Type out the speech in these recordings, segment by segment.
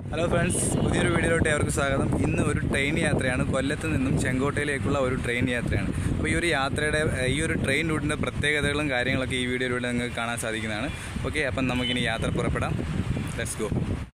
hello friends പുതിയൊരു വീഡിയോയിലോട്ട് അവർക്ക് സ്വാഗതം ഇന്ന് ഒരു ട്രെയിൻ യാത്രയാണ് കൊല്ലത്ത് നിന്നും ചെങ്കോട്ടയിലേക്കുള്ള ഒരു ട്രെയിൻ യാത്രയാണ് അപ്പോൾ ഈ ഒരു യാത്രയുടെ ഏഹ്, ഈ ഒരു ട്രെയിൻ റൂട്ടിൻ്റെ പ്രത്യേകതകളും കാര്യങ്ങളൊക്കെ ഈ വീഡിയോയിലൂടെ നിങ്ങൾക്ക് കാണാൻ സാധിക്കുന്നതാണ് ഓക്കെ അപ്പം നമുക്കിനി യാത്ര പുറപ്പെടാം ലെറ്റ്സ് ഗോ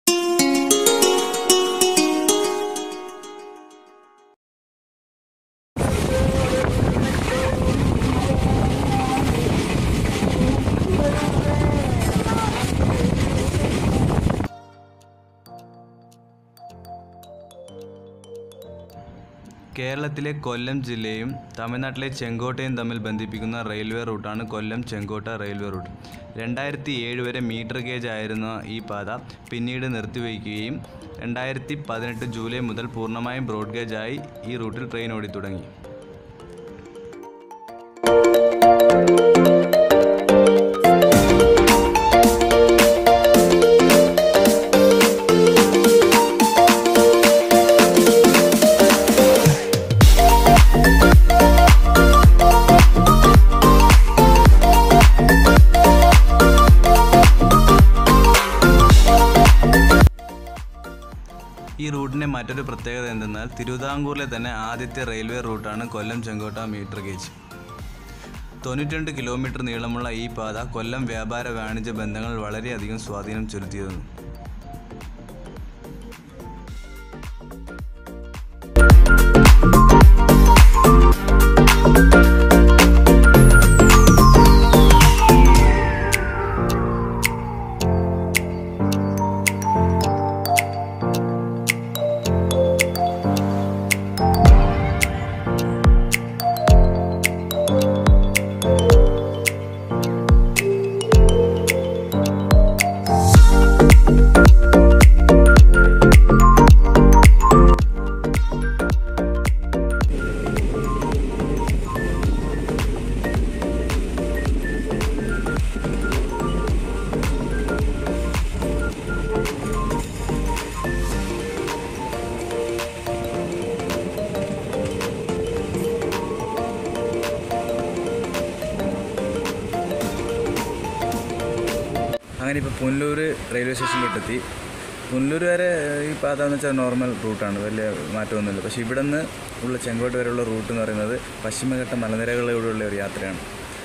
കേരളത്തിലെ കൊല്ലം ജില്ലയും തമിഴ്നാട്ടിലെ ചെങ്കോട്ടയും തമ്മിൽ ബന്ധിപ്പിക്കുന്ന റെയിൽവേ റൂട്ടാണ് കൊല്ലം ചെങ്കോട്ട റെയിൽവേ റൂട്ട് രണ്ടായിരത്തി ഏഴ് വരെ മീറ്റർ ഗേജ് ആയിരുന്ന ഈ പാത പിന്നീട് നിർത്തിവയ്ക്കുകയും രണ്ടായിരത്തി പതിനെട്ട് ജൂലൈ മുതൽ പൂർണ്ണമായും ബ്രോഡ് ഗേജായി ഈ റൂട്ടിൽ ട്രെയിൻ ഓടിത്തുടങ്ങി ഈ റൂട്ടിൻ്റെ മറ്റൊരു പ്രത്യേകത എന്തെന്നാൽ തിരുവിതാംകൂറിലെ തന്നെ ആദ്യത്തെ റെയിൽവേ റൂട്ടാണ് കൊല്ലം ചെങ്കോട്ട മീറ്റർ ഗേജ് തൊണ്ണൂറ്റിരണ്ട് കിലോമീറ്റർ നീളമുള്ള ഈ പാത കൊല്ലം വ്യാപാര വാണിജ്യ ബന്ധങ്ങൾ വളരെയധികം സ്വാധീനം ചെലുത്തിയിരുന്നു അങ്ങനെ ഇപ്പോൾ പുനലൂർ റെയിൽവേ സ്റ്റേഷനിലോട്ടെത്തി പുനലൂർ വരെ ഈ പാത എന്ന് വെച്ചാൽ നോർമൽ റൂട്ടാണ് വലിയ മാറ്റമൊന്നുമില്ല പക്ഷേ ഇവിടെ നിന്ന് ഉള്ള ചെങ്കോട്ട് വരെയുള്ള റൂട്ട് എന്ന് പറയുന്നത് പശ്ചിമഘട്ട മലനിരകളിലൂടെയുള്ള ഒരു യാത്രയാണ്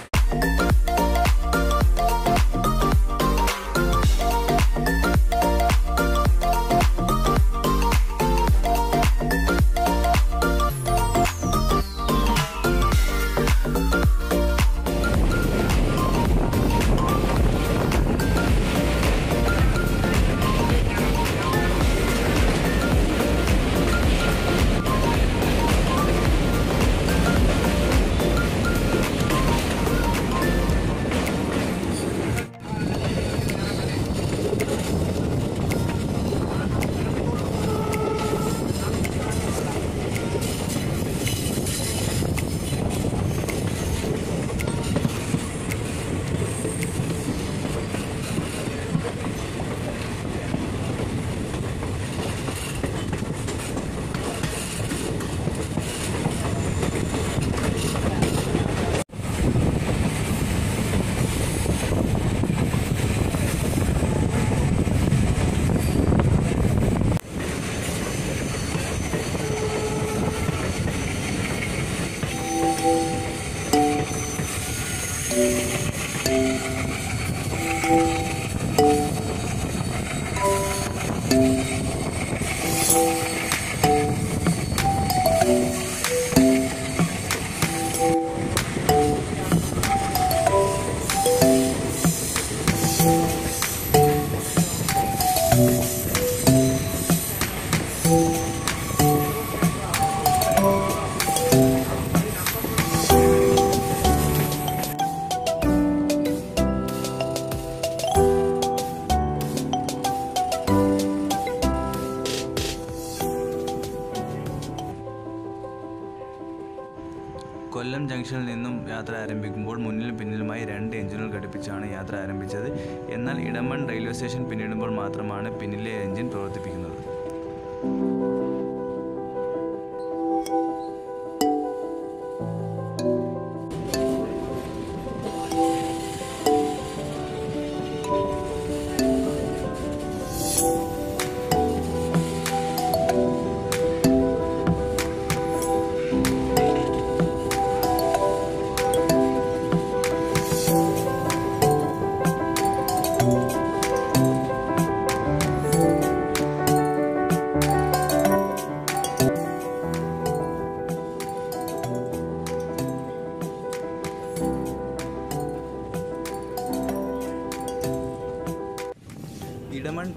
കൊല്ലം ജംഗ്ഷനിൽ നിന്നും യാത്ര ആരംഭിക്കുമ്പോൾ മുന്നിലും പിന്നിലുമായി രണ്ട് എഞ്ചിനുകൾ ഘടിപ്പിച്ചാണ് യാത്ര ആരംഭിച്ചത് എന്നാൽ ഇടമൺ റെയിൽവേ സ്റ്റേഷൻ പിന്നിടുമ്പോൾ മാത്രമാണ് പിന്നിലെ എഞ്ചിൻ പ്രവർത്തിപ്പിക്കുന്നത്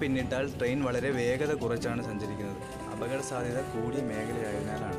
പിന്നിട്ടാൽ ട്രെയിൻ വളരെ വേഗത കുറച്ചാണ് സഞ്ചരിക്കുന്നത് അപകട സാധ്യത കൂടിയ മേഖലയായതിനാലാണ്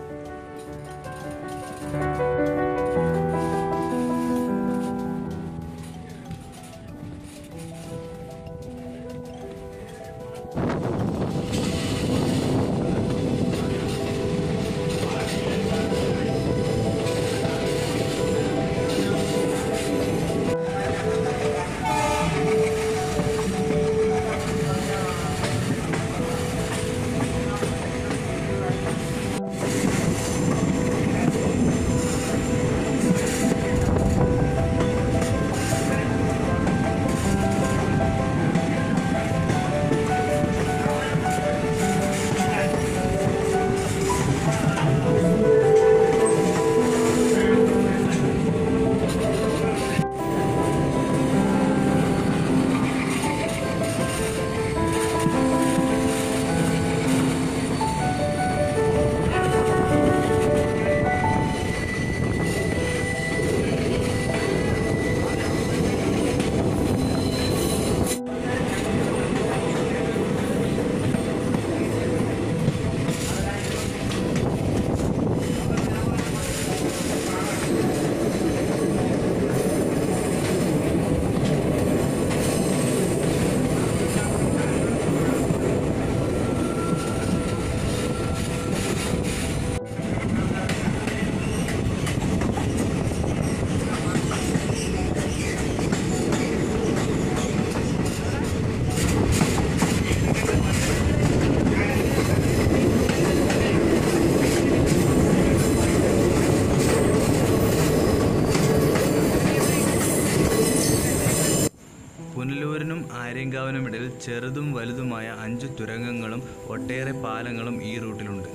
പുനലൂരിനും ആര്യങ്കാവിനുമിടയിൽ ചെറുതും വലുതുമായ അഞ്ച് തുരങ്കങ്ങളും ഒട്ടേറെ പാലങ്ങളും ഈ റൂട്ടിലുണ്ട്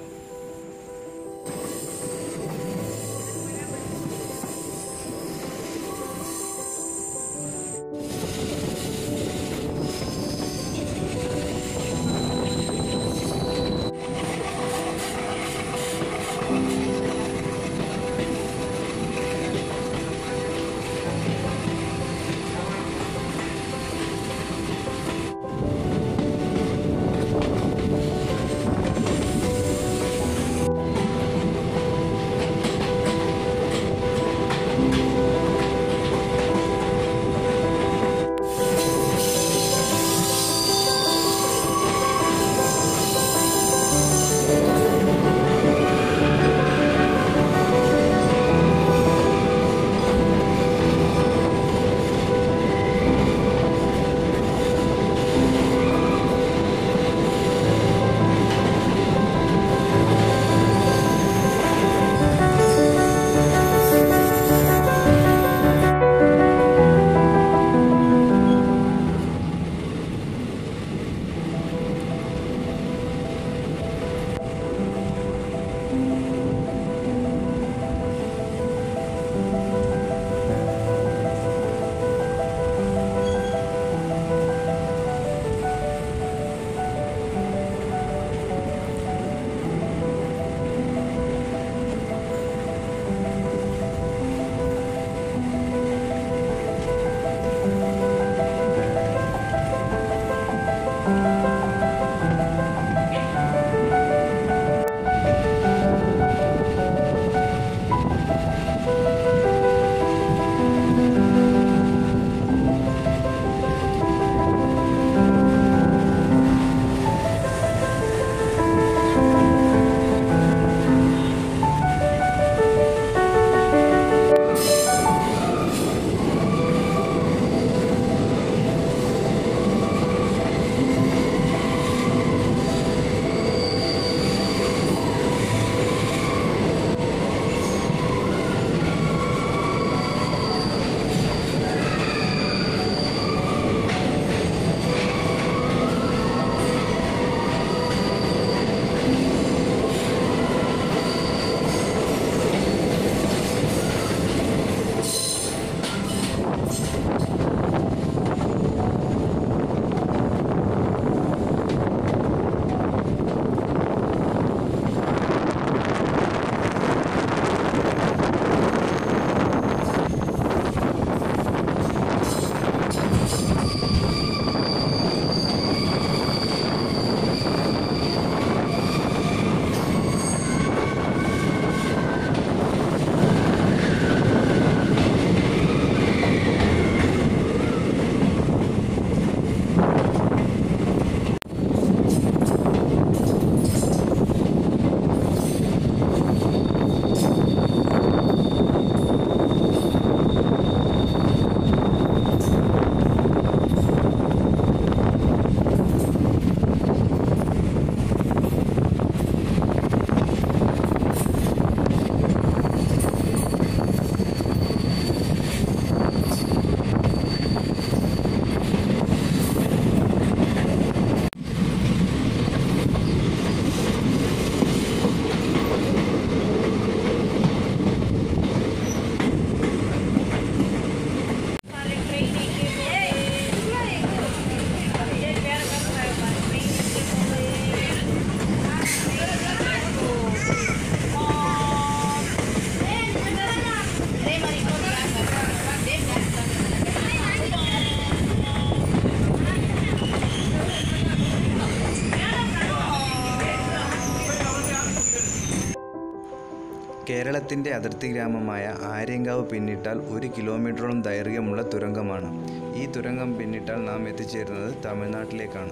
കേരളത്തിൻ്റെ അതിർത്തി ഗ്രാമമായ ആര്യങ്കാവ് പിന്നിട്ടാൽ ഒരു കിലോമീറ്ററോളം ദൈർഘ്യമുള്ള തുരങ്കമാണ് ഈ തുരങ്കം പിന്നിട്ടാൽ നാം എത്തിച്ചേരുന്നത് തമിഴ്നാട്ടിലേക്കാണ്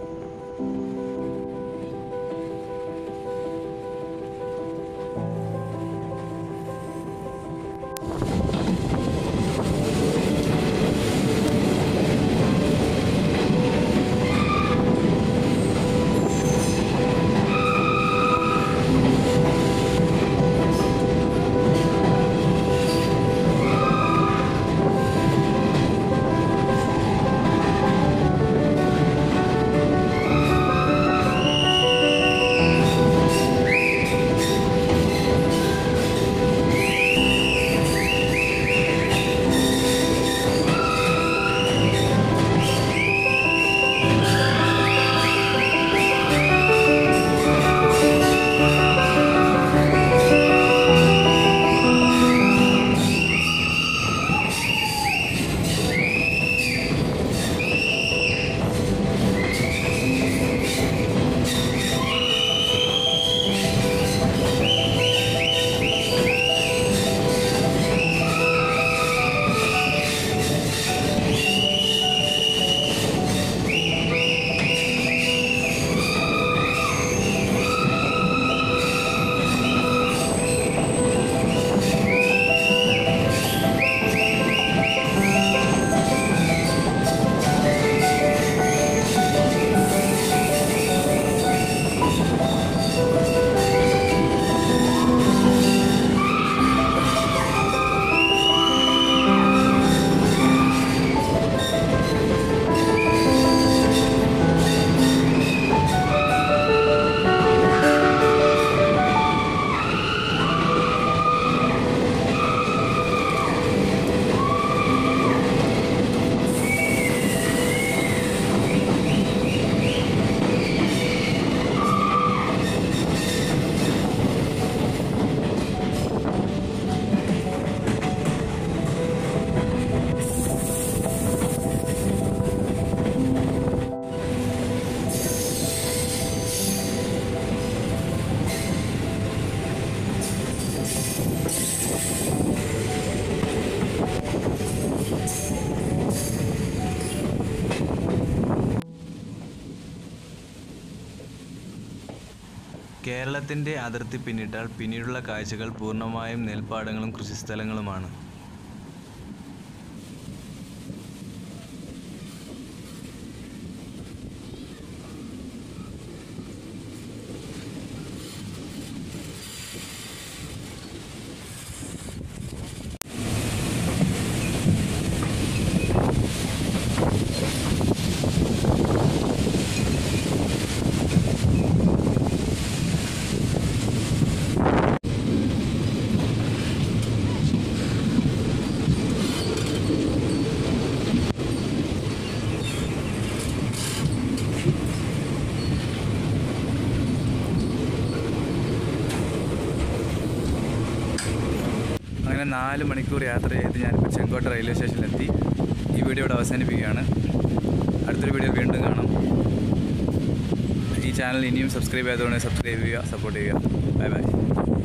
കേരളത്തിൻ്റെ അതിർത്തി പിന്നിട്ടാൽ പിന്നീടുള്ള കാഴ്ചകൾ പൂർണ്ണമായും നെൽപ്പാടങ്ങളും കൃഷിസ്ഥലങ്ങളുമാണ് അങ്ങനെ നാല് മണിക്കൂർ യാത്ര ചെയ്ത് ഞാനിപ്പോൾ ചെങ്കോട്ട റെയിൽവേ സ്റ്റേഷനിലെത്തി ഈ വീഡിയോ ഇവിടെ അവസാനിപ്പിക്കുകയാണ് അടുത്തൊരു വീഡിയോ വീണ്ടും കാണാം ഈ ചാനൽ ഇനിയും സബ്സ്ക്രൈബ് ചെയ്തതുകൊണ്ട് സബ്സ്ക്രൈബ് ചെയ്യുക സപ്പോർട്ട് ചെയ്യുക ബൈ ബൈ